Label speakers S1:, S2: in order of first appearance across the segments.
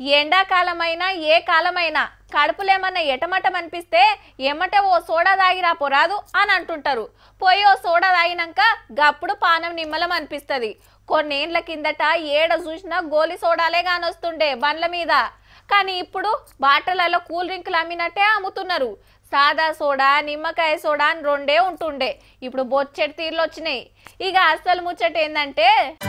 S1: ఎండాకాలమైనా ఏ కాలమైనా కడుపులేమన్నా ఎటమటం అనిపిస్తే ఎమ్మటే ఓ సోడా తాగిరా పోరాదు అని అంటుంటారు పోయి ఓ సోడా తాగినాక గప్పుడు పానం నిమ్మలం అనిపిస్తుంది కొన్నేండ్ల కిందట ఏడ చూసినా గోలి సోడాలే కానొస్తుండే బండ్ల మీద కానీ ఇప్పుడు బాటలలో కూల్ డ్రింక్లు అమ్మినట్టే అమ్ముతున్నారు సాదా సోడా నిమ్మకాయ సోడా అని రెండే ఉంటుండే ఇప్పుడు బొచ్చెడు తీర్లు వచ్చినాయి ఇక అసలు ముచ్చట ఏంటంటే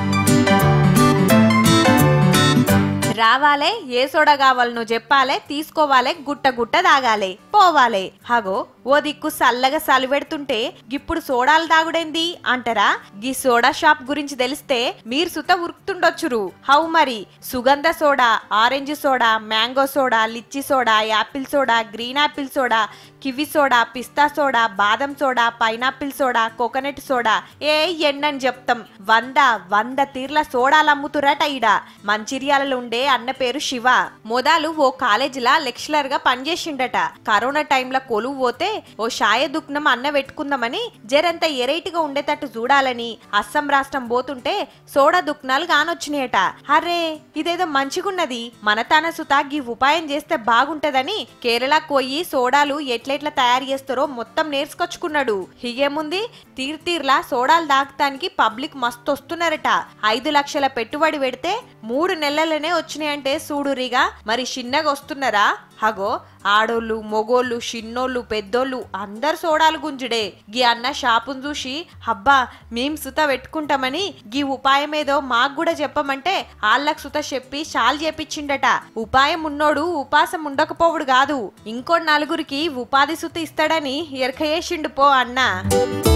S2: రావాలే ఏ సోడా కావాలనో చెప్పాలే తీసుకోవాలే గుట్ట గుట్ట తాగాలే పోవాలే హగో ఓ దిక్కు సల్లగా సలివెడుతుంటే గిప్పుడు సోడాలు తాగుడేంది అంటారా గీ సోడా షాప్ గురించి తెలిస్తే మీరు సుత ఉరుకుతుండొచ్చురు హౌ మరి సుగంధ soda orange soda mango soda litchi soda apple soda green apple soda kiwi soda పిస్తా సోడా బాదం soda pineapple soda coconut soda ఏ ఎన్నని చెప్తాం వంద వంద తీర్ల సోడాలు అమ్ముతురట ఈడ మంచిర్యాలలో ఉండే అన్న పేరు శివ మొదలు ఓ కాలేజీలా లెక్చరర్ గా పనిచేసిండట కరోనా టైంలో కొలువు పోతే ఓ షాయ దుక్నం అన్న పెట్టుకుందామని జరంత ఎరైటిగా ఉండేటట్టు చూడాలని అస్సాం రాష్ట్రం పోతుంటే సోడా దుక్నాలు కానొచ్చినాయట అరే ఇదేదో మంచిగున్నది మన తన సుతా గీ ఉపాయం చేస్తే బాగుంటదని కేరళకు పోయి సోడాలు ఎట్లెట్లా తయారు చేస్తారో మొత్తం నేర్చుకొచ్చుకున్నాడు హిగేముంది తీర్తీర్లా సోడాలు దాగటానికి పబ్లిక్ మస్తు వస్తున్నారట ఐదు లక్షల పెట్టుబడి పెడితే మూడు నెలలనే వచ్చినాయంటే చూడురిగా మరి చిన్నగా వస్తున్నారా హగో ఆడోళ్ళు మొగోళ్ళు చిన్నోళ్ళు పెద్దోళ్ళు అందరు సోడాలు గుంజుడే గీ అన్న షాపును చూసి హబ్బా మేం సుత పెట్టుకుంటామని గీ ఉపాయం ఏదో మాకు కూడా చెప్పమంటే ఆళ్ళకు సుత చెప్పి చాలు చేపించిండట ఉపాయం ఉన్నోడు ఉపాసం ఉండకపోవుడు కాదు ఇంకో నలుగురికి ఉపాధి సుత ఇస్తాడని ఎరకయేసిండు పో అన్న